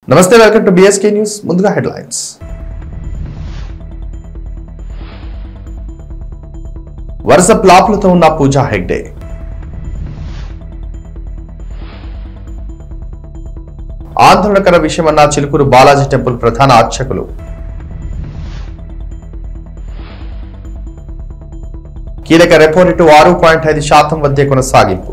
నమస్తే welcome to BSK news ముందుగా headlines వరుస ప్లాప్లతో ఉన్న పూజా హెగ్డే ఆందోళనకర విషయమన్న చిలుకూరు బాలాజీ టెంపుల్ ప్రధాన అర్చకులు కీలక రెపో రేటు ఆరు పాయింట్ ఐదు శాతం వద్దే కొనసాగింపు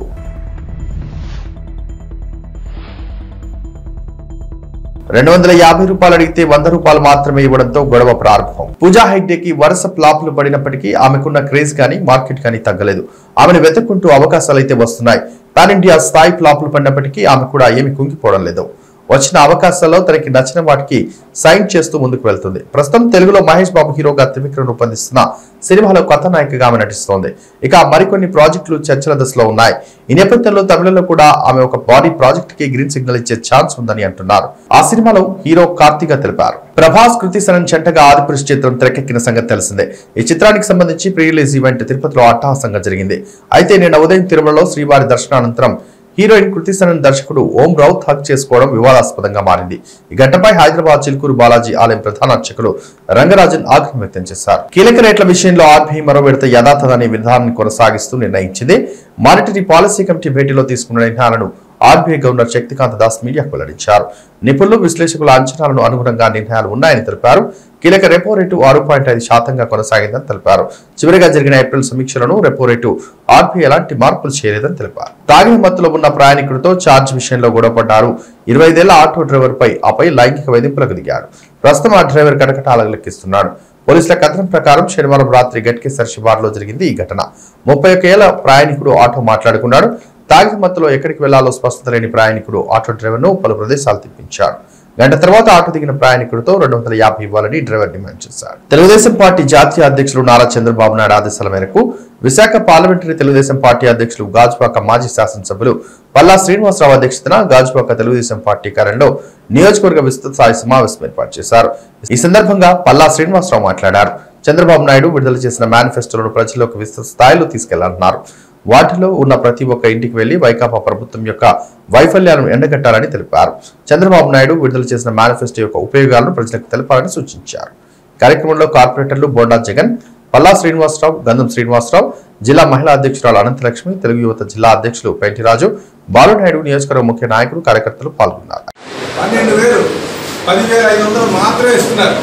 రెండు వందల యాభై రూపాయలు అడిగితే వంద రూపాయలు మాత్రమే ఇవ్వడంతో గొడవ ప్రారంభం పూజా హెగ్డేకి వరుస ఫ్లాప్లు పడినప్పటికీ ఆమెకున్న క్రేజ్ కానీ మార్కెట్ కానీ తగ్గలేదు ఆమెను వెతుక్కుంటూ అవకాశాలు అయితే వస్తున్నాయి పాన్ ఇండియా స్థాయి ఫ్లాప్లు పడినప్పటికీ ఆమె కూడా ఏమి కుంగిపోవడం లేదు వచ్చిన అవకాశాల్లో తనకి నచ్చిన వాటికి సైన్ చేస్తూ ముందుకు వెళ్తుంది ప్రస్తుతం తెలుగులో మహేష్ బాబు హీరోగా త్రివిక్రమ్ రూపొందిస్తున్న సినిమాలో కథానాయికగా ఆమె నటిస్తోంది ఇక మరికొన్ని ప్రాజెక్టులు చర్చల దశలో ఉన్నాయి ఈ నేపథ్యంలో తమిళంలో కూడా ఆమె ఒక బాడీ ప్రాజెక్ట్ కి గ్రీన్ సిగ్నల్ ఇచ్చే ఛాన్స్ ఉందని అంటున్నారు ఆ సినిమాలో హీరో కార్తీక తెలిపారు ప్రభాస్ కృతి సరణ్ చెంటగా ఆదిపురుష్ చిత్రం తెరకెక్కిన సంగతి తెలిసిందే ఈ చిత్రానికి సంబంధించి ప్రీ రిలీజ్ ఈవెంట్ తిరుపతిలో అట్టహాసంగా జరిగింది అయితే నిన్న ఉదయం తిరుమలలో శ్రీవారి దర్శనానంతరం హీరోయిన్ కృతి సనన్ దర్శకుడు ఓం రౌత్ హక్ చేసుకోవడం వివాదాస్పదంగా మారింది ఈ ఘటనపై హైదరాబాద్ చిలుకూరు బాలాజీ ఆలయం ప్రధాన అర్చకులు రంగరాజన్ ఆగ్రహం వ్యక్తం చేశారు కీలక రేట్ల విషయంలో ఆర్బీఐ మరో విడత యథాతథాన్ని విధానాన్ని కొనసాగిస్తూ నిర్ణయించింది మానిటరీ పాలసీ కమిటీ భేటీలో తీసుకున్న నిర్ణయాలను ఆర్బీఐ గవర్నర్ శక్తికాంత దాస్ మీడియాకు వెల్లడించారు నిపుణులు విశ్లేషకుల అంచనాలను అనుగుణంగా నిర్ణయాలు ఉన్నాయని తెలిపారు కీలక రెపో రేటు ఆరు పాయింట్ ఐదు శాతంగా కొనసాగిందని తెలిపారు చివరిగా జరిగిన ఏప్రిల్ సమీక్షలను రెపో రేటు ఆర్బీఐ ఎలాంటి మార్పులు చేయలేదని తెలిపారు తాగిన మత్తులో ఉన్న ప్రయాణికుడితో ఛార్జ్ విషయంలో గొడవపడ్డారు ఇరవై ఐదేళ్ల ఆటో డ్రైవర్ పై ఆపై లైంగిక వేధింపులకు దిగాడు ప్రస్తుతం ఆ డ్రైవర్ కటకటాలకు లెక్కిస్తున్నాడు పోలీసుల కథనం ప్రకారం శనివారం రాత్రి గట్కేసర్ శివార్లో జరిగింది ఈ ఘటన ముప్పై ఒక ఏళ్ల ప్రయాణికుడు ఆటో మాట్లాడుకున్నాడు తాగిన మత్తులో ఎక్కడికి వెళ్లాలో స్పష్టత లేని ప్రయాణికుడు ఆటో డ్రైవర్ను పలు ప్రదేశాలు తిప్పించాడు గంట తర్వాత ఆటో దిగిన ప్రయాణికుడితో రెండు వందల యాభై ఇవ్వాలని డ్రైవర్ డిమాండ్ చేశాడు తెలుగుదేశం పార్టీ జాతీయ అధ్యక్షులు నారా చంద్రబాబు నాయుడు ఆదేశాల మేరకు విశాఖ పార్లమెంటరీ తెలుగుదేశం పార్టీ అధ్యక్షులు గాజువాక మాజీ శాసనసభ్యులు పల్లా శ్రీనివాసరావు అధ్యక్షతన గాజువాక తెలుగుదేశం పార్టీ కార్యంలో నియోజకవర్గ విస్తృత స్థాయి సమావేశం ఏర్పాటు చేశారు ఈ సందర్భంగా పల్లా శ్రీనివాసరావు మాట్లాడారు చంద్రబాబు నాయుడు విడుదల చేసిన మేనిఫెస్టోలను ప్రజల్లోకి విస్తృత స్థాయిలో తీసుకెళ్లాలన్నారు వాటిలో ఉన్న ప్రతి ఒక్క ఇంటికి వెళ్లి వైకాపా ప్రభుత్వం యొక్క వైఫల్యాలను ఎండగట్టాలని తెలిపారు చంద్రబాబు నాయుడు విడుదల చేసిన మేనిఫెస్టో యొక్క ఉపయోగాలను ప్రజలకు తెలపాలని సూచించారు కార్యక్రమంలో కార్పొరేటర్లు బోండా జగన్ పల్లా శ్రీనివాసరావు గంధం శ్రీనివాసరావు జిల్లా మహిళా అధ్యక్షురాలు అనంతలక్ష్మి తెలుగు యువత జిల్లా అధ్యక్షులు పెంటిరాజు బాలునాయుడు నియోజకవర్గ ముఖ్య నాయకులు కార్యకర్తలు పాల్గొన్నారు పన్నెండు వేలు పదివేల ఐదు వందలు మాత్రమే ఇస్తున్నారు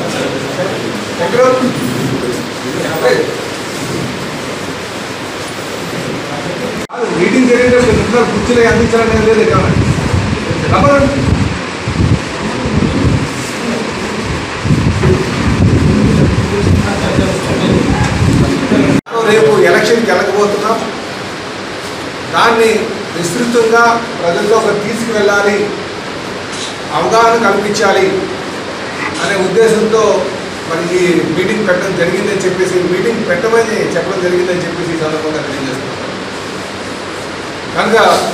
ఎక్కడ కాదు, మీటింగ్ జరిగేటప్పుడు నిమిషాలు కుర్చీలు అందించాలని లేదు ఇక్కడ రమ్మనండి. రేపు ఎలక్షన్కి వెళ్ళకపోతున్నాం దాన్ని విస్తృతంగా ప్రజల్లోకి తీసుకువెళ్ళాలి అవగాహన కల్పించాలి అనే ఉద్దేశంతో మరి ఈ మీటింగ్ పెట్టడం జరిగిందని చెప్పేసి మీటింగ్ పెట్టమని చెప్పడం జరిగిందని చెప్పేసి ఈ సందర్భంగా తెలియజేస్తున్నాం కనుక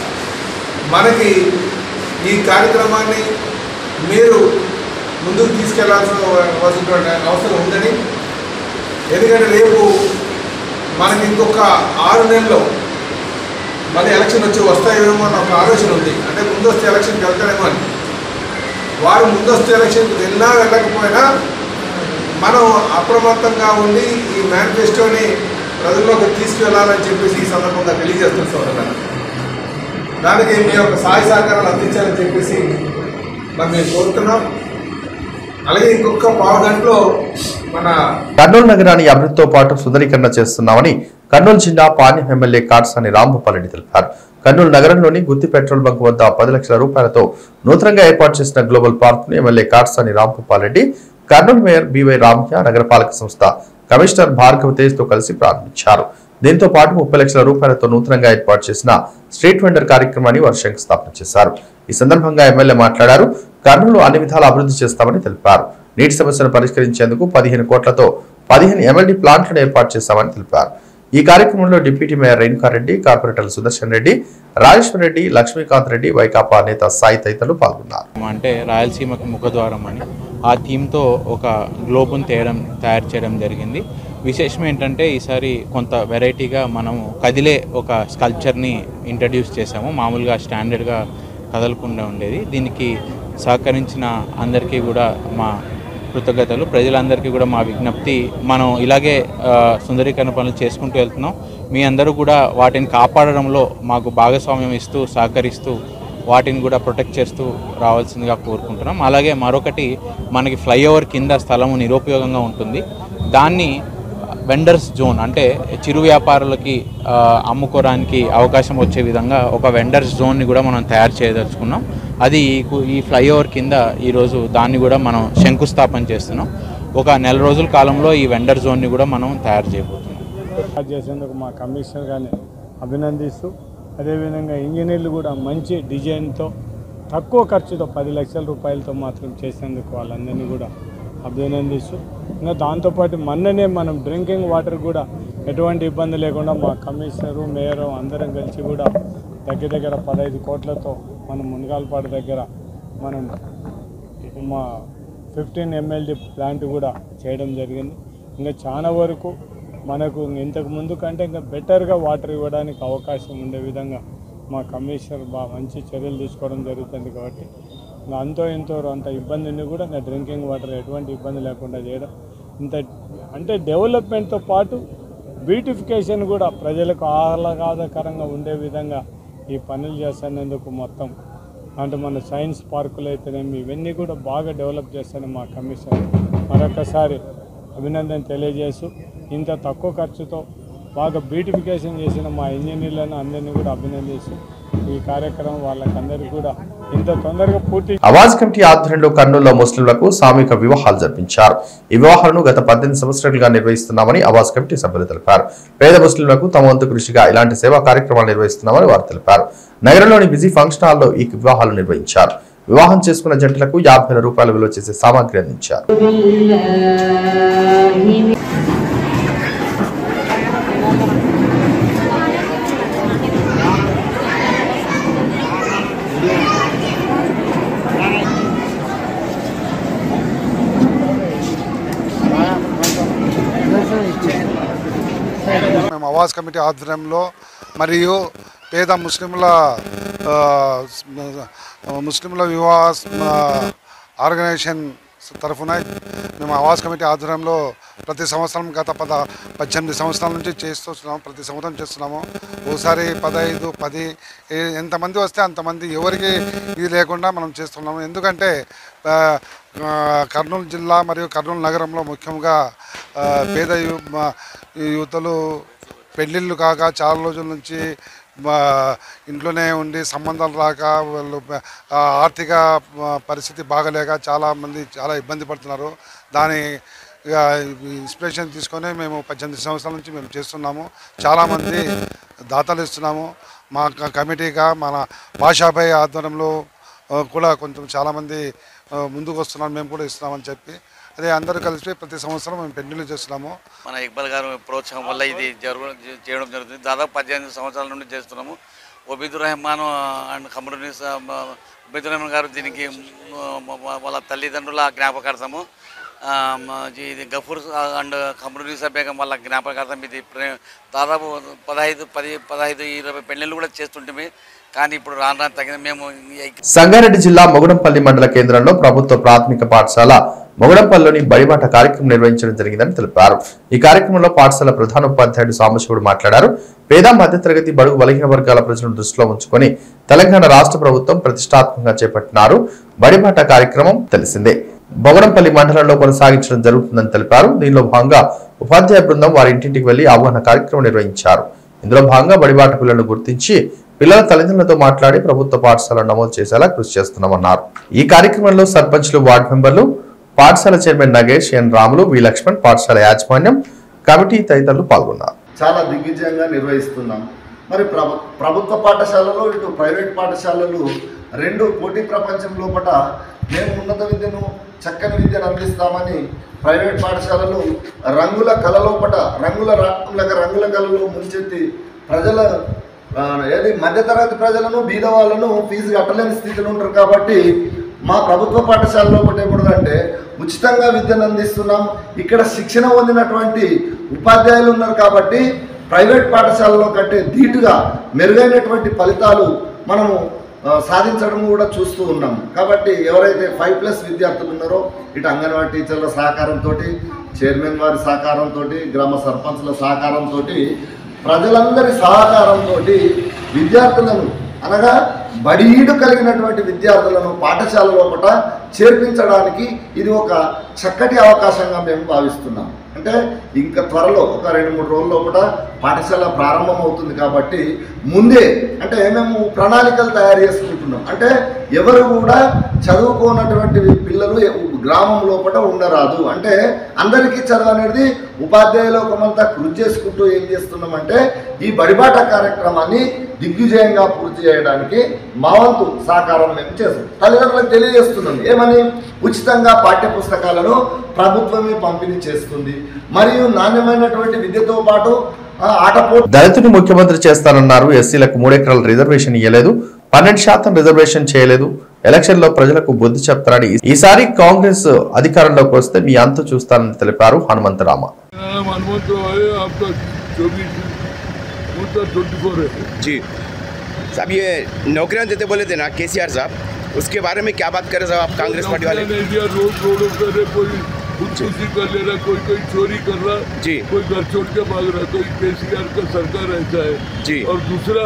మనకి ఈ కార్యక్రమాన్ని మీరు ముందుకు తీసుకెళ్లాల్సిన వలసినటువంటి అవసరం ఉందని ఎందుకంటే రేపు మనకి ఇంకొక ఆరు నెలల్లో మళ్ళీ ఎలక్షన్ వచ్చి వస్తాయేమో అన్న ఒక ఆలోచన ఉంది అంటే ముందస్తు ఎలక్షన్కి వెళ్తారేమో అని వారు ముందస్తు ఎలక్షన్కి వెళ్ళినా వెళ్ళకపోయినా మనం అప్రమత్తంగా ఉండి ఈ మేనిఫెస్టోని ప్రజల్లోకి తీసుకువెళ్ళాలని చెప్పేసి ఈ సందర్భంగా తెలియజేస్తున్న సోదరులారా దానికి మీ యొక్క సహాయ సహకారాలు అందించాలని చెప్పేసి మరి మేము కోరుతున్నాం అలాగే ఇంకొక పావు గంటలో మన కర్నూలు నగరాన్ని అభివృద్ధితో పాటు సుందరీకరణ చేస్తున్నామని కర్నూలు జిల్లా పాణ్యం ఎమ్మెల్యే కాట్సాని రాంభూపాలరెడ్డి తెలిపారు కర్నూలు నగరంలోని గుత్తి పెట్రోల్ బంక్ వద్ద పది లక్షల రూపాయలతో నూతనంగా ఏర్పాటు చేసిన గ్లోబల్ పార్క్ ను MLA Katasani Rambhupal Reddy Kurnool mayor BY Ramaiah నగరపాలక సంస్థ కమిషనర్ భార్గవ తేజ్ తో కలిసి ప్రారంభించారు దీంతో పాటు ముప్పై లక్షల రూపాయలతో నూతనంగా ఏర్పాటు చేసిన స్ట్రీట్ వెండర్ కార్యక్రమాన్ని వారు శంకుస్థాపన చేశారు ఈ సందర్భంగా ఎమ్మెల్యే మాట్లాడారు కర్నూలు అన్ని విధాల అభివృద్ధి చేస్తామని తెలిపారు నీటి సమస్యను పరిష్కరించేందుకు పదిహేను కోట్లతో పదిహేను ఎంఎల్డీ ప్లాంట్లను ఏర్పాటు చేశామని తెలిపారు ఈ కార్యక్రమంలో డిప్యూటీ మేయర్ రేణుకారెడ్డి కార్పొరేటర్లు సుదర్శన్ రెడ్డి రాజేశ్వర్ రెడ్డి లక్ష్మీకాంత్ రెడ్డి వైకాపా నేత సాయి తదితరులు పాల్గొన్నారు అంటే రాయలసీమకి ముఖద్వారం అని ఆ థీమ్తో ఒక గ్లోబును తేయడం తయారు చేయడం జరిగింది విశేషం ఏంటంటే ఈసారి కొంత వెరైటీగా మనము కదిలే ఒక స్కల్ప్చర్ని ఇంట్రడ్యూస్ చేసాము మామూలుగా స్టాండర్డ్గా కదలకుండా ఉండేది దీనికి సహకరించిన అందరికీ కూడా మా కృతజ్ఞతలు ప్రజలందరికీ కూడా మా విజ్ఞప్తి మనం ఇలాగే ఆ, సుందరీకరణ పనులు చేసుకుంటూ వెళ్తున్నాం మీ అందరూ కూడా వాటిని కాపాడడంలో మాకు భాగస్వామ్యం ఇస్తూ సహకరిస్తూ వాటిని కూడా ప్రొటెక్ట్ చేస్తూ రావాల్సిందిగా కోరుకుంటున్నాం అలాగే మరొకటి మనకి ఫ్లైఓవర్ కింద స్థలము నిరుపయోగంగా ఉంటుంది దాన్ని వెండర్స్ జోన్ అంటే చిరు వ్యాపారులకి ఆ, అమ్ముకోవడానికి అవకాశం వచ్చే విధంగా ఒక వెండర్స్ జోన్ని కూడా మనం తయారు చేయదలుచుకున్నాం అది ఈ కు- ఈ ఫ్లైఓవర్ కింద ఈరోజు దాన్ని కూడా మనం శంకుస్థాపన చేస్తున్నాం ఒక నెల రోజుల కాలంలో ఈ వెండర్ జోన్ని కూడా మనం తయారు చేయబోతున్నాం ఏర్పాటు చేసేందుకు మా కమిషనర్ గారిని అభినందిస్తూ అదేవిధంగా ఇంజనీర్లు కూడా మంచి డిజైన్తో తక్కువ ఖర్చుతో పది లక్షల రూపాయలతో మాత్రం చేసేందుకు వాళ్ళందరినీ కూడా అభినందిస్తూ ఇంకా దాంతోపాటు మొన్ననే మనం డ్రింకింగ్ వాటర్ కూడా ఎటువంటి ఇబ్బంది లేకుండా మా కమిషనరు మేయరు అందరం కలిసి కూడా దగ్గర దగ్గర పదహైదు కోట్లతో మనం మునగాలపాడు దగ్గర మనం మా ఫిఫ్టీన్ ఎంఎల్డి ప్లాంట్ కూడా చేయడం జరిగింది ఇంకా చాలా వరకు మనకు ఇంతకు ముందు కంటే ఇంకా బెటర్గా వాటర్ ఇవ్వడానికి అవకాశం ఉండే విధంగా మా కమిషనర్ బాగా మంచి చర్యలు తీసుకోవడం జరుగుతుంది కాబట్టి ఇంకా అంతో ఇంతో అంత ఇబ్బందిని కూడా ఇంకా డ్రింకింగ్ వాటర్ ఎటువంటి ఇబ్బంది లేకుండా చేయడం ఇంత అంటే డెవలప్మెంట్తో పాటు బ్యూటిఫికేషన్ కూడా ప్రజలకు ఆహ్లాదకరంగా ఉండే విధంగా ఈ పనులు చేస్తున్నందుకు మొత్తం అంటే మన సైన్స్ పార్కులు అయితేనేమి ఇవన్నీ కూడా బాగా డెవలప్ చేస్తాను మా కమిషన్ మరొకసారి అభినందన తెలియజేస్తూ ఇంత తక్కువ ఖర్చుతో బాగా బ్యూటిఫికేషన్ చేసిన మా ఇంజనీర్లను అందరినీ కూడా అభినందిస్తూ ఈ కార్యక్రమం వాళ్ళకందరికీ కూడా ఇంత తొందరగా పూర్తి అవాజ్ కమిటీ ఆధ్వర్యంలో కర్నూలులో ముస్లింలకు సామూహిక వివాహాలు జరిపించారు ఈ వివాహాలను గత పద్దెనిమిది సంవత్సరాలుగా నిర్వహిస్తున్నామని అవాజ్ కమిటీ సభ్యులు తెలిపారు పేద ముస్లింలకు తమ వంతు కృషిగా ఇలాంటి సేవా కార్యక్రమాలు నిర్వహిస్తున్నామని వారు తెలిపారు నగరంలోని బిజీ ఫంక్షన్ హాల్లో ఈ వివాహాలు నిర్వహించారు వివాహం చేసుకున్న జంటలకు యాభై వేల రూపాయల విలువ చేసే సామాగ్రి అందించారు మేము అవాజ్ కమిటీ ఆధ్వర్యంలో మరియు పేద ముస్లింల ఆ, ముస్లింల వివాహ ఆ, ఆర్గనైజేషన్ తరఫున మేము అవాజ్ కమిటీ ఆధ్వర్యంలో ప్రతి సంవత్సరం గత పద పద్దెనిమిది సంవత్సరాల నుంచి చేస్తున్నాము ప్రతి సంవత్సరం చేస్తున్నాము ఓసారి పదహైదు పది ఏ- ఎంతమంది వస్తే అంతమంది ఎవరికి ఇది లేకుండా మనం చేస్తున్నాము ఎందుకంటే ఆ, ఆ, కర్నూలు జిల్లా మరియు కర్నూలు నగరంలో ముఖ్యంగా ఆ, పేద యు- మ- ఈ యువతలు పెళ్ళిళ్ళు కాక చాలా రోజుల నుంచి మా ఇంట్లోనే ఉండి సంబంధాలు రాక వాళ్ళు ఆ, ఆర్థిక ఆ, పరిస్థితి బాగలేక చాలామంది చాలా ఇబ్బంది పడుతున్నారు దాని ఇక ఇన్స్పిరేషన్ తీసుకొని మేము పద్దెనిమిది సంవత్సరాల నుంచి మేము చేస్తున్నాము చాలామంది దాతలు ఇస్తున్నాము మా క- కమిటీగా మన భాషాపై ఆధ్వర్యంలో ఆ, కూడా కొంచెం చాలామంది ఆ, ముందుకు వస్తున్నారు మేము కూడా ఇస్తున్నామని చెప్పి అదే అందరూ కలిసి ప్రతి సంవత్సరం మేము పెళ్లిళ్ళు చేస్తున్నాము మన ఇక్బాల్ గారు ప్రోత్సాహం వల్ల ఇది జరుగు చేయడం జరుగుతుంది దాదాపు పద్దెనిమిది సంవత్సరాల నుండి చేస్తున్నాము ఒబీదుర్ రెహమాన్ అండ్ ఖమరునిస్ ఒబీదుర్ రెహమాన్ గారు దీనికి మ- మ- వాళ్ళ తల్లిదండ్రుల జ్ఞాపకార్థము ఆ, మ- ఇది గఫూర్ అండ్ ఖమరునిసా బేగం వాళ్ళ జ్ఞాపకార్థం ఇది ప్రే- దాదాపు పదహైదు పది పదహైదు ఇరవై పెళ్ళిళ్ళు కూడా చేస్తుంటే కానీ ఇప్పుడు రాను రాను తగిన మేము ఈ సంగారెడ్డి జిల్లా మొగడంపల్లి మండల కేంద్రంలో ప్రభుత్వ ప్రాథమిక పాఠశాల మొగడంపల్లిలోని బడిబాట కార్యక్రమం నిర్వహించడం జరిగిందని తెలిపారు ఈ కార్యక్రమంలో పాఠశాల ప్రధాన ఉపాధ్యాయుడు సాంబశివుడు మాట్లాడారు పేద మధ్యతరగతి బడుగు బలహీన వర్గాల ప్రజలను దృష్టిలో ఉంచుకొని తెలంగాణ రాష్ట్ర ప్రభుత్వం ప్రతిష్టాత్మకంగా చేపట్టినారు బడిబాట కార్యక్రమం తెలిసిందే బొగడంపల్లి మండలంలో కొనసాగించడం జరుగుతుందని తెలిపారు దీనిలో భాగంగా ఉపాధ్యాయ బృందం వారి ఇంటింటికి వెళ్లి అవగాహన కార్యక్రమం నిర్వహించారు ఇందులో భాగంగా బడిబాట పిల్లలను గుర్తించి పిల్లల తల్లిదండ్రులతో మాట్లాడి ప్రభుత్వ పాఠశాలను నమోదు చేసేలా కృషి చేస్తున్నామన్నారు ఈ కార్యక్రమంలో సర్పంచ్లు వార్డు మెంబర్లు పాఠశాల chairman Nagesh N Ramulu V Laxman పాఠశాల యాజమాన్యం కమిటీ తదితరులు పాల్గొన్నారు చాలా దిగ్విజయంగా నిర్వహిస్తున్నాం మరి ప్రభు ప్రభుత్వ పాఠశాలలు ఇటు ప్రైవేట్ పాఠశాలలు రెండు పోటీ ప్రపంచం లోపల మేము ఉన్నత విద్యను చక్కని విద్యను అందిస్తామని ప్రైవేట్ పాఠశాలలు రంగుల కళ లోపల రంగుల రాట్నంలాగా రంగుల కళలో ముంచెత్తి ప్రజల ఆ, ఏది మధ్యతరగతి ప్రజలను బీద వాళ్ళను ఫీజు కట్టలేని స్థితిలో ఉంటారు కాబట్టి మా ప్రభుత్వ పాఠశాలలో ఒకటి ఏమిటంటే ఉచితంగా విద్యను అందిస్తున్నాం ఇక్కడ శిక్షణ పొందినటువంటి ఉపాధ్యాయులు ఉన్నారు కాబట్టి ప్రైవేట్ పాఠశాలలో కంటే ధీటుగా మెరుగైనటువంటి ఫలితాలు మనము ఆ, సాధించడం కూడా చూస్తూ ఉన్నాం కాబట్టి ఎవరైతే ఫైవ్ ప్లస్ విద్యార్థులు ఉన్నారో ఇటు అంగన్వాడీ టీచర్ల సహకారంతో చైర్మన్ వారి సహకారంతో గ్రామ సర్పంచ్ల సహకారంతో ప్రజలందరి సహకారంతో విద్యార్థులను అనగా బడీడు కలిగినటువంటి విద్యార్థులను పాఠశాల లోపల చేర్పించడానికి ఇది ఒక చక్కటి అవకాశంగా మేము భావిస్తున్నాం అంటే ఇంకా త్వరలో ఒక రెండు మూడు రోజుల లోపల పాఠశాల ప్రారంభం అవుతుంది కాబట్టి ముందే అంటే మేము ప్రణాళికలు తయారు చేసుకుంటున్నాం అంటే ఎవరు కూడా చదువుకోనటువంటి పిల్లలు గ్రామం లోపల ఉండరాదు అంటే అందరికీ చదువు అనేది ఉపాధ్యాయ లోకమంతా కృషి చేసుకుంటూ ఏం చేస్తున్నామంటే ఈ బడిబాట కార్యక్రమాన్ని దిగ్విజయంగా పూర్తి చేయడానికి మా వంతు సహకారం మేము చేస్తాం తల్లిదండ్రులకు తెలియజేస్తున్నాం ఏమని ఉచితంగా పాఠ్య పుస్తకాలను ప్రభుత్వమే పంపిణీ చేస్తుంది మరియు నాణ్యమైనటువంటి విద్యతో పాటు ఆ, ఆటపోటీ దళితుని ముఖ్యమంత్రి చేస్తానన్నారు ఎస్సీలకు మూడెకరాల రిజర్వేషన్ ఇవ్వలేదు పన్నెండు శాతం రిజర్వేషన్ చేయలేదు ఎలక్షన్ లో ప్రజలకు బుద్ధి చెప్తారని ఈసారి కాంగ్రెస్ అధికారంలోకి వస్తే మీ అంతు చూస్తానని తెలిపారు హనుమంతరామ मेरा नाम हनुमंत राव है आपका चौबीस उत्तर ट्वेंटी फोर है जी साहब ये नौकरियां देते बोले थे ना के साहब उसके बारे में क्या बात करें साहब आप कांग्रेस पार्टी वाले नहीं दिया रोड रोडों कर रहे कोई खुदकुशी कर ले रहा कोई कोई चोरी कर रहा जी। कोई घर छोड़ के भाग रहा कोई केसीआर का सरकार ऐसा है जी। और दूसरा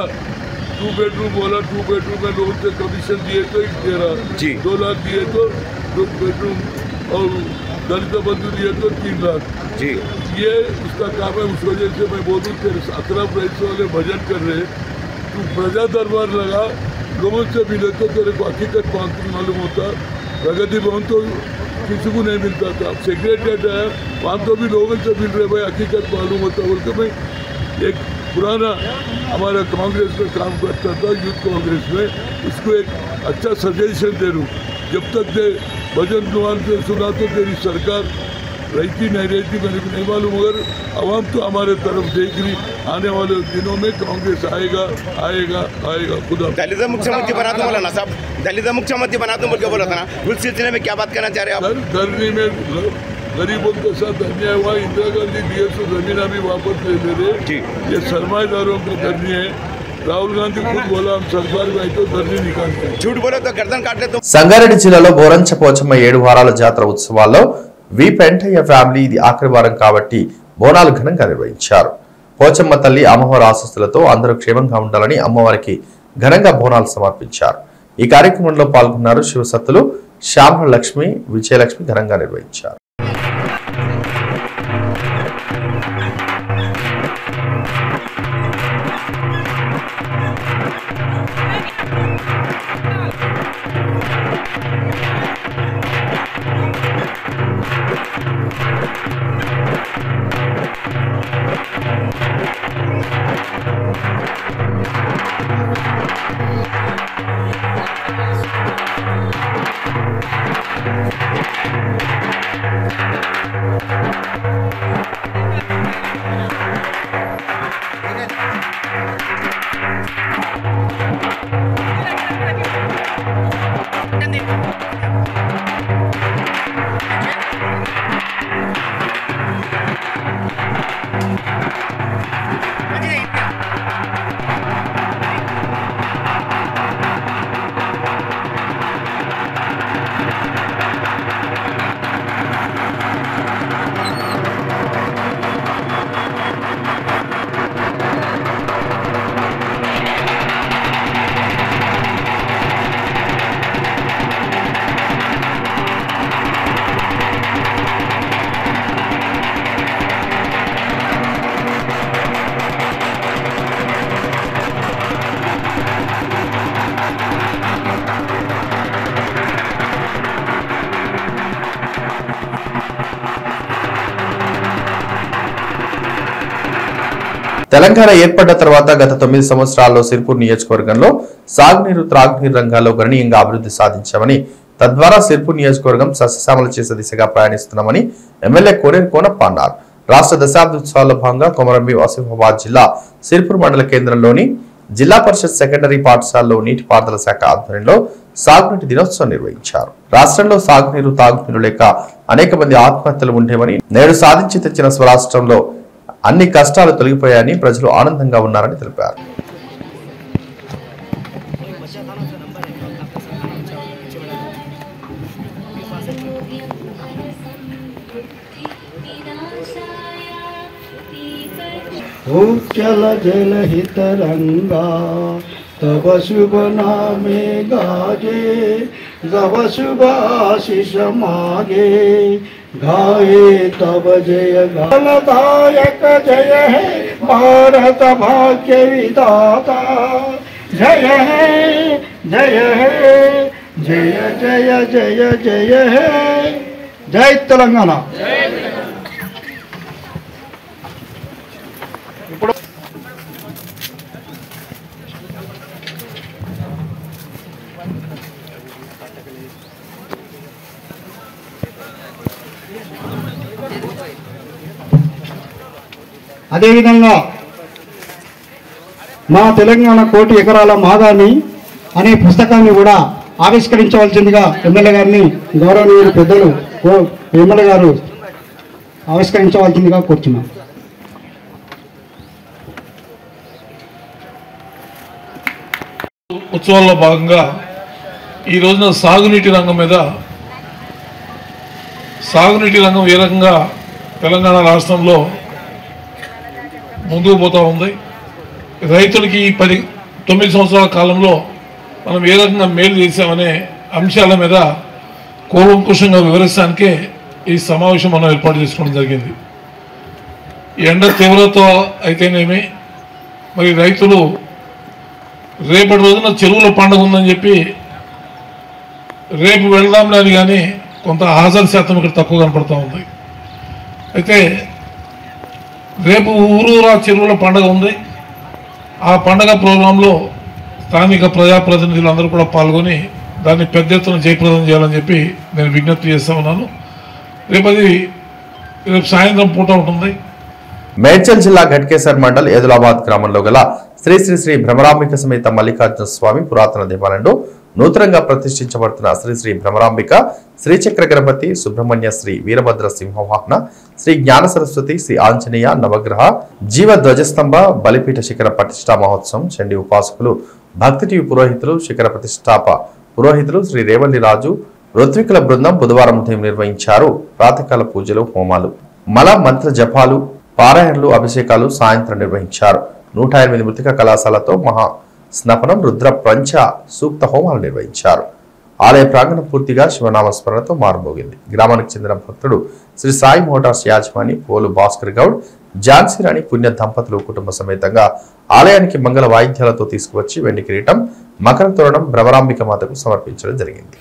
टू बेडरूम बोला टू बेडरूम में लोन से कमीशन दिए तो एक दे रहा जी। दो लाख दिए तो दो बेडरूम और दलित बंधु दिए तो तीन लाख जी ये उसका काम है उस वजह से मैं बोलूँ तेरे सत्रह प्राइस वाले भजन कर रहे तू प्रजा दरबार लगा लोगों से मिले तो तेरे को हकीकत मालूम मालूम होता प्रगति भवन तो किसी को नहीं मिलता था सेक्रेटरीट है वहाँ तो भी लोगों से मिल रहे भाई हकीकत मालूम होता बोल के मैं एक पुराना हमारा कांग्रेस में काम करता था यूथ कांग्रेस में उसको एक अच्छा सजेशन दे दूँ जब तक दे भजन कुमार से सुना तो तेरी सरकार रहती नहीं रहती मेरे को नहीं मालूम मगर आवाम तो हमारे तरफ देख रही आने वाले दिनों में कांग्रेस आएगा आएगा आएगा खुदा दलित मुख्यमंत्री बना दूं बोला ना साहब दलित मुख्यमंत्री बना दूं बोल के बोला था ना उस सिलसिले में क्या बात करना चाह रहे हैं आप धर- धरनी में ग- गरीबों के साथ अन्याय हुआ इंदिरा गांधी दिए तो जमीन अभी वापस ले ले रहे जी। ये सरमाएदारों का धरनी है राहुल गांधी खुद बोला हम सरकार में आए तो धरनी निकालते हैं झूठ बोले तो गर्दन काट ले तो సంగారెడ్డి జిల్లాలో బోరంచ పోచమ్మ ఏడు వారాల జాతర ఉత్సవాల్లో వి పెంటయ్య ఫ్యామిలీ ఇది ఆఖరి వారం కాబట్టి బోనాలు ఘనంగా నిర్వహించారు పోచమ్మ తల్లి అమ్మవారి ఆశస్సులతో అందరూ క్షేమంగా ఉండాలని అమ్మవారికి ఘనంగా బోనాలు సమర్పించారు ఈ కార్యక్రమంలో పాల్గొన్నారు శివసత్తులు శ్యామ లక్ష్మి విజయలక్ష్మి ఘనంగా నిర్వహించారు తెలంగాణ ఏర్పడ్డ తర్వాత గత తొమ్మిది సంవత్సరాల్లో సిర్పూర్ నియోజకవర్గంలో సాగునీరు త్రాగునీరు రంగాల్లో గణనీయంగా అభివృద్ధి సాధించామని తద్వారా సిర్పూర్ నియోజకవర్గం సస్యశ్యామల చేసే దిశగా ప్రయాణిస్తున్నామని ఎమ్మెల్యే కోనేరు కోనప్ప అన్నారు రాష్ట్ర దశాబ్దోత్సవాల్లో భాగంగా కొమరంభీం ఆసిఫాబాద్ జిల్లా సిర్పూర్ మండల కేంద్రంలోని జిల్లా పరిషత్ సెకండరీ పాఠశాలలో నీటిపారుదల శాఖ ఆధ్వర్యంలో సాగునీటి దినోత్సవం నిర్వహించారు రాష్ట్రంలో సాగునీరు తాగునీరు లేక అనేక మంది ఆత్మహత్యలు ఉండేవని నేడు సాధించి తెచ్చిన స్వరాష్ట్రంలో అన్ని కష్టాలు తొలగిపోయాయని ప్రజలు ఆనందంగా ఉన్నారని తెలిపారు उच्चल जल हितरंगा तब शुभ नामे गाजे जब शुभ आशीष मागे गाए तब जय गायक जय है भारत भाग्य विदाता जय है जय है जय जय जय जय है जय तेलंगाना అదేవిధంగా మా తెలంగాణ కోటి ఎకరాల మాదాన్ని అనే పుస్తకాన్ని కూడా ఆవిష్కరించవలసిందిగా ఎమ్మెల్యే గారిని గౌరవనీయులు పెద్దలు ఓ- ఎమ్మెల్యే గారు ఆవిష్కరించవలసిందిగా కోరుచున్నాం ఉత్సవాల్లో భాగంగా ఈ రోజున సాగునీటి రంగం మీద సాగునీటి రంగం ఏ రకంగా తెలంగాణ రాష్ట్రంలో ముందుకు పోతూ ఉంది రైతులకి ఈ పది తొమ్మిది సంవత్సరాల కాలంలో మనం ఏ రకంగా మేలు చేశామనే అంశాల మీద కూలంకుషంగా వివరించడానికే ఈ సమావేశం మనం ఏర్పాటు చేసుకోవడం జరిగింది ఈ ఎండ తీవ్రత అయితేనేమి మరి రైతులు రేపటి రోజున చెరువుల పండుగ ఉందని చెప్పి రేపు వెళ్దాంలే అని కానీ కొంత హాజరు శాతం ఇక్కడ తక్కువ కనపడతా ఉంది అయితే రేపు ఊరూరా చెరువుల పండుగ ఉంది ఆ పండగ ప్రోగ్రాంలో స్థానిక ప్రజాప్రతినిధులు అందరూ కూడా పాల్గొని దాన్ని పెద్ద ఎత్తున జయప్రదం చేయాలని చెప్పి నేను విజ్ఞప్తి చేస్తా ఉన్నాను రేపు అది రేపు సాయంత్రం పూట ఉంటుంది మేడ్చల్ జిల్లా ఘట్కేసర్ మండల్ ఏదులాబాద్ గ్రామంలో గల శ్రీ శ్రీ శ్రీ భ్రమరాంబిక సమేత మల్లికార్జున స్వామి పురాతన దేవాలయంలో నూతనంగా ప్రతిష్ఠించబడుతున్న శ్రీ శ్రీ భ్రమరాంబిక శ్రీచక్ర గణపతి సుబ్రహ్మణ్య శ్రీ వీరభద్ర సింహవాహన శ్రీ జ్ఞాన సరస్వతి శ్రీ ఆంజనేయ నవగ్రహ జీవ ధ్వజస్తంభ బలిపీఠ శిఖర ప్రతిష్టా మహోత్సవం చండీ ఉపాసకులు భక్తి టీవీ పురోహితులు శిఖర ప్రతిష్టాప పురోహితులు శ్రీ రేవల్లి రాజు ఋత్వికుల బృందం బుధవారం ఉదయం నిర్వహించారు ప్రాతకాల పూజలు హోమాలు మల మంత్ర జపాలు పారాయణలు అభిషేకాలు సాయంత్రం నిర్వహించారు నూట ఎనిమిది మృతిక కళాశాలతో మహా స్నపనం రుద్ర పంచ సూక్త హోమాలు నిర్వహించారు ఆలయ ప్రాంగణం పూర్తిగా శివనామ స్మరణతో మారుమోగింది గ్రామానికి చెందిన భక్తుడు శ్రీ సాయి మోటార్స్ యాజమాని పోలు భాస్కర్ గౌడ్ ఝాన్సీ రాణి పుణ్య దంపతులు కుటుంబ సమేతంగా ఆలయానికి మంగళ వాయిద్యాలతో తీసుకువచ్చి వెండి కిరీటం మకర తోరణం భ్రమరాంబిక మాతకు సమర్పించడం జరిగింది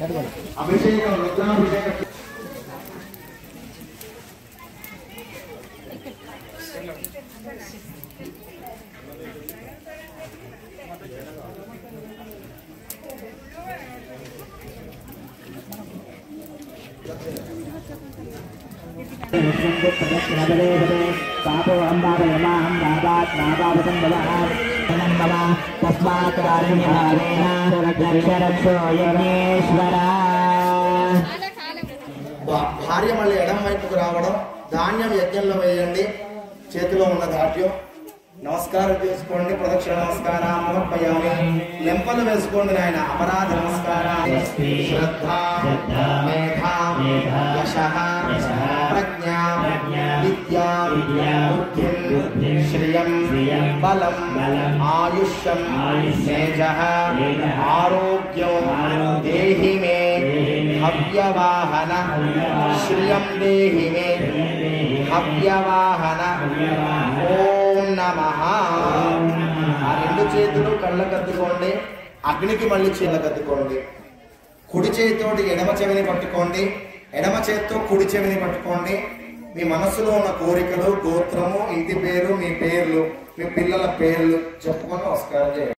భా- భార్య మళ్ళీ ఎడం వైపుకు రావడం ధాన్యం యజ్ఞంలో వేయండి చేతిలో ఉన్న ధాన్యం నమస్కారం చేసుకోండి ప్రదక్షిణ నమస్కారం సమర్పయామి లెంపలు వేసుకోండి నాయన అపరాధ నమస్కారం శ్రద్ధ మేధ యశః ప్రజ్ఞ విద్య బుద్ధిం శ్రియం బలం ఆయుష్యం తేజ ఆరోగ్యం దేహి మే హవ్యవాహన శ్రియం దేహి మే హవ్యవాహన ఓం నమ ఆ రెండు చేతులు కళ్ళకద్దుకోండి అగ్నికి మళ్ళీ కద్దుకోండి కుడి చేతితోటి ఎడమ చెవిని పట్టుకోండి ఎడమ చేతితో కుడి చెవిని పట్టుకోండి మీ మనసులో ఉన్న కోరికలు గోత్రము ఇంటి పేరు మీ పేర్లు మీ పిల్లల పేర్లు చెప్పుకొని నమస్కారం చేయండి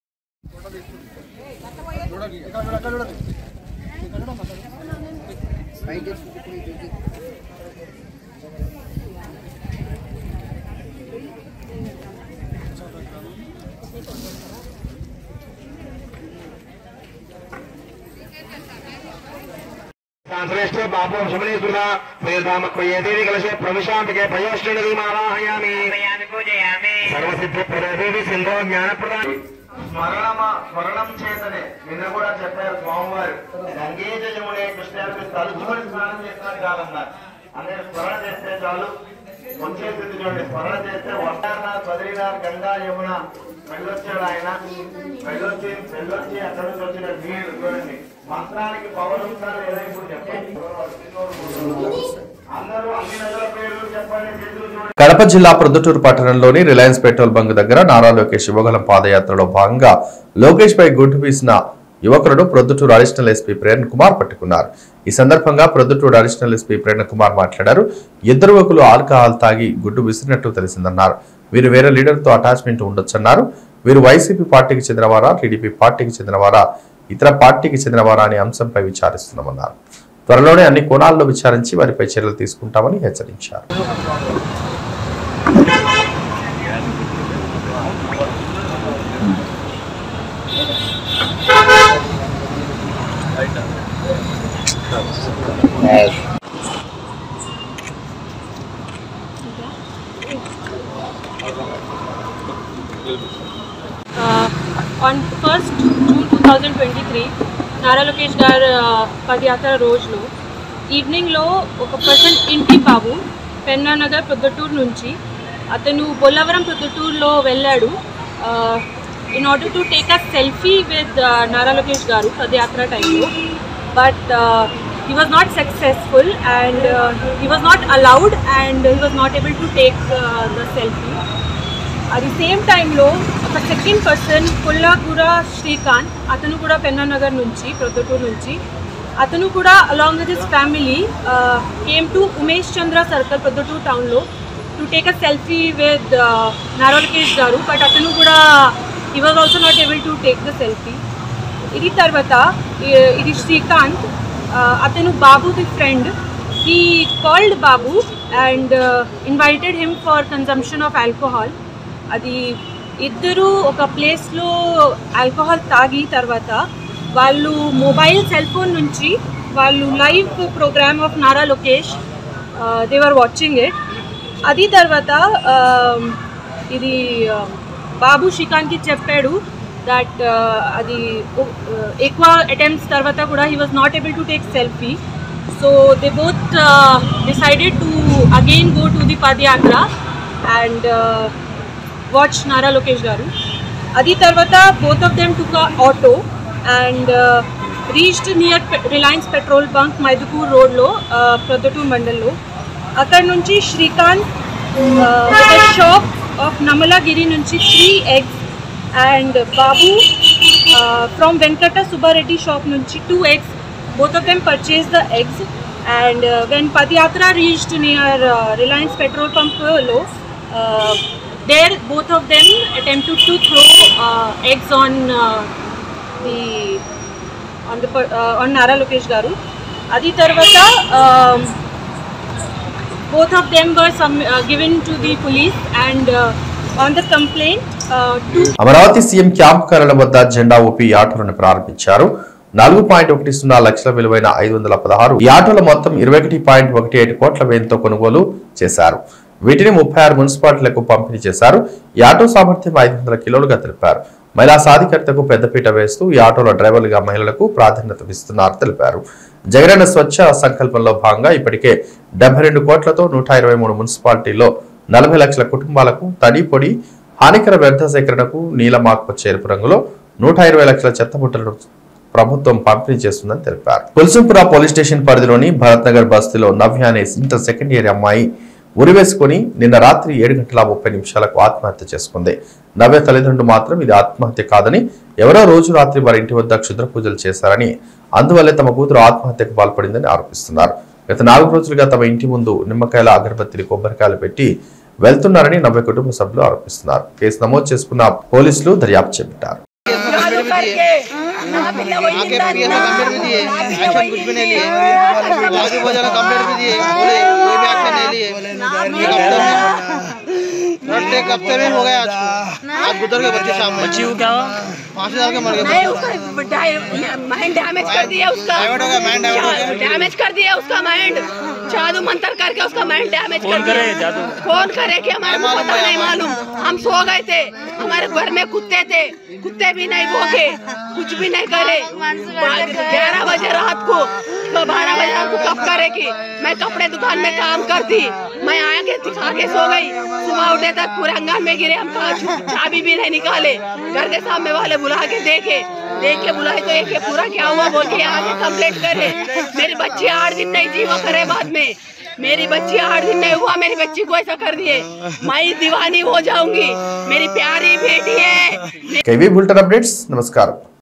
శ్రేష్ఠ బాబు శమనీకృత మేధామ క్వయేదేవి కలశే ప్రవిశాంతికే పయోష్ణి మావాహయామి పూజయామి సర్వసిద్ధి ప్రదేవి సింధో జ్ఞాన ప్రదాన స్మరణమ స్మరణం చేతనే నిన్న కూడా చెప్పారు స్వామివారు గంగేజ యమునే కృష్ణానికి తలుచుకొని స్నానం చేసినా చాలన్నారు అందరూ స్మరణ చేస్తే చాలు వచ్చేసింది చూడండి స్మరణ చేస్తే వస్తారనాథ్ బద్రీనాథ్ గంగా యమున వెళ్ళొచ్చాడు ఆయన వెళ్ళొచ్చి వెళ్ళొచ్చి అక్కడ నుంచి వచ్చిన నీరు చూడండి మంత్రానికి పవర్ ఉంటారు ఏదో ఇప్పుడు చెప్పండి అందరూ అన్ని నదుల పేర్లు చెప్పండి చేతులు చూడండి కడప జిల్లా ప్రొద్దుటూరు పట్టణంలోని రిలయన్స్ పెట్రోల్ బంక్ దగ్గర నారా లోకేష్ శివగలం పాదయాత్రలో భాగంగా లోకేష్ పై గుడ్డు వీసిన యువకులను ప్రొద్దుటూరు అడిషనల్ ఎస్పీ ప్రేరణ కుమార్ పట్టుకున్నారు ఈ సందర్భంగా ప్రొద్దుటూరు అడిషనల్ ఎస్పీ ప్రేరణ కుమార్ మాట్లాడారు ఇద్దరు యువకులు ఆల్కహాల్ తాగి గుడ్డు విసిరినట్టు తెలిసిందన్నారు వీరు వేరే లీడర్తో అటాచ్మెంట్ ఉండొచ్చన్నారు వీరు వైసీపీ పార్టీకి చెందినవారా టీడీపీ పార్టీకి చెందినవారా ఇతర పార్టీకి చెందినవారా అనే అంశంపై విచారిస్తున్నామన్నారు త్వరలోనే అన్ని కోణాల్లో విచారించి వారిపై చర్యలు తీసుకుంటామని హెచ్చరించారు on first June two thousand twenty three Nara Lokesh గారు పదయాత్ర రోజులో ఈవినింగ్లో ఒక పర్సన్ ఇంటి బాబు పెన్నా నగర్ ప్రొద్దుటూరు నుంచి అతను బొల్లవరం ప్రొద్దుటూరులో వెళ్ళాడు in order to take a selfie with Nara Lokesh గారు పదయాత్ర టైంలో but he was not successful and uh, he was not allowed and he was not able to take uh, the selfie అది సేమ్ టైంలో ఒక సెకండ్ పర్సన్ పుల్లాగుర శ్రీకాంత్ అతను కూడా పెన్నానగర్ నుంచి ప్రొద్దుటూరు నుంచి అతను కూడా along with his family came to Umesh Chandra circle Proddatur టౌన్లో to take a selfie with Nara Lokesh గారు బట్ అతను కూడా he was also not able to take the selfie ఇది తర్వాత ఇ- ఇది శ్రీకాంత్ అతను బాబుది friend he called Babu and invited him for consumption of alcohol అది ఇద్దరు ఒక ప్లేస్లో ఆల్కహాల్ తాగి తర్వాత వాళ్ళు మొబైల్ సెల్ ఫోన్ నుంచి వాళ్ళు live programme of Nara Lokesh they were watching it అది తర్వాత um, ఇది uh, బాబు శ్రీకాంత్కి చెప్పాడు దట్ అది uh, ఎక్కువ అటెంప్ట్స్ తర్వాత కూడా he was not able to take selfie so they both decided to again go to the padayatra and watch Nara Lokesh గారు అది తర్వాత both of them took auto and reached near Reliance petrol bunk Mydukur రోడ్లో ప్రొద్దుటూరు మండల్లో అక్కడ నుంచి శ్రీకాంత్ షాప్ ఆఫ్ నమలగిరి నుంచి three eggs and Babu from Venkata Subba Reddy shop నుంచి two eggs both of them purchased the eggs and uh, when Padiyatra reached near uh, Reliance petrol pump low, uh, there both of them attempted to throw uh, eggs on uh, the on the per- uh, on Nara Lokesh Garu. Adi tarvata um, both of them were some, uh, given to the police and uh, on the complaint uh, two Amaravati CM camp కార్యాలయం వద్ద జెండా ఊపి ఈ ఆటోలను ప్రారంభించారు నాలుగు point ఒకటి సున్నా లక్షల విలువైన ఐదు వందల పదహారు ఈ ఆటోల మొత్తం ఇరవై ఒకటి పాయింట్ ఒకటి ఐదు కోట్ల వ్యయంతో కొనుగోలు చేశారు వీటిని ముప్పై ఆరు మున్సిపాలిటీలకు పంపిణీ చేశారు ఈ ఆటో సామర్థ్యం ఐదు వందల కిలోలుగా తెలిపారు మహిళా సాధికారతకు పెద్దపీట వేస్తూ ఈ ఆటోల డ్రైవర్లుగా మహిళలకు ప్రాధాన్యత ఇస్తున్నారు తెలిపారు జగనన్న స్వచ్ఛ సంకల్పంలో భాగంగా ఇప్పటికే డెబ్బై రెండు కోట్లతో నూట ఇరవై మూడు మున్సిపాలిటీల్లో నలభై లక్షల కుటుంబాలకు తడి పొడి హానికర వ్యర్థ సేకరణకు నీలం ఆకుపచ్చ ఎరుపు రంగులో నూట ఇరవై లక్షల చెత్త బుట్టలను ప్రభుత్వం పంపిణీ చేస్తుందని తెలిపారు పులిసింపుర పోలీస్ స్టేషన్ పరిధిలోని భరత్ నగర్ బస్తీలో నవ్య అనే ఇంటర్ సెకండ్ ఇయర్ అమ్మాయి ఉరివేసుకొని నిన్న రాత్రి ఏడు గంటల ముప్పై నిమిషాలకు ఆత్మహత్య చేసుకుంది నవ్య తల్లిదండ్రులు మాత్రం ఇది ఆత్మహత్య కాదని ఎవరో రోజు రాత్రి వారి ఇంటి వద్ద క్షుద్ర పూజలు చేశారని అందువల్లే తమ కూతురు ఆత్మహత్యకు పాల్పడిందని ఆరోపిస్తున్నారు గత నాలుగు రోజులుగా తమ ఇంటి ముందు నిమ్మకాయల అగరబత్తిని కొబ్బరికాయలు పెట్టి వెళ్తున్నారని నవ్య కుటుంబ సభ్యులు ఆరోపిస్తున్నారు కేసు నమోదు చేసుకున్న పోలీసులు దర్యాప్తు చేపట్టారు आके पीएस को कंप्लेंट भी दिए एक्शन कुछ भी नहीं लिए आगे बहुत ज्यादा कंप्लेंट भी दिए बोले कोई भी एक्शन नहीं लिए एक हफ्ते में रट्टे एक हफ्ते में हो गया आज को आज गुजर गए बच्चे शाम में बच्ची को क्या हुआ फांसी डाल के मर गए नहीं उसका माइंड डैमेज कर दिया उसका डाइवर्ट हो गया, mind divert हो गया। डैमेज कर दिया उसका माइंड जादू मंत्र करके उसका माइंड डैमेज कौन कर करे दिया जादू? कौन करे कि हमारे को मालूम पता है, नहीं मालूम। मालूम हम सो गए थे हमारे घर में कुत्ते थे कुत्ते भी नहीं भोगे कुछ भी नहीं करे ग्यारह बजे रात को तो बारह बजे रात को कब करेगी मैं कपड़े दुकान में काम करती मैं आया के खा के सो गई सुबह उठे तक पूरे अंगन में गिरे हम कहा छु- चाबी भी नहीं निकाले घर के सामने वाले बुला के देखे देख के बुलाए तो एक ये पूरा क्या हुआ बोल के आगे कंप्लेंट करे मेरी बच्ची आठ दिन नहीं जीवा करे बाद में मेरी बच्ची आठ दिन नहीं हुआ मेरी बच्ची को ऐसा कर दिए मैं दीवानी हो जाऊंगी मेरी प्यारी बेटी है కేవీ బులెటిన్ అప్డేట్స్ నమస్కారం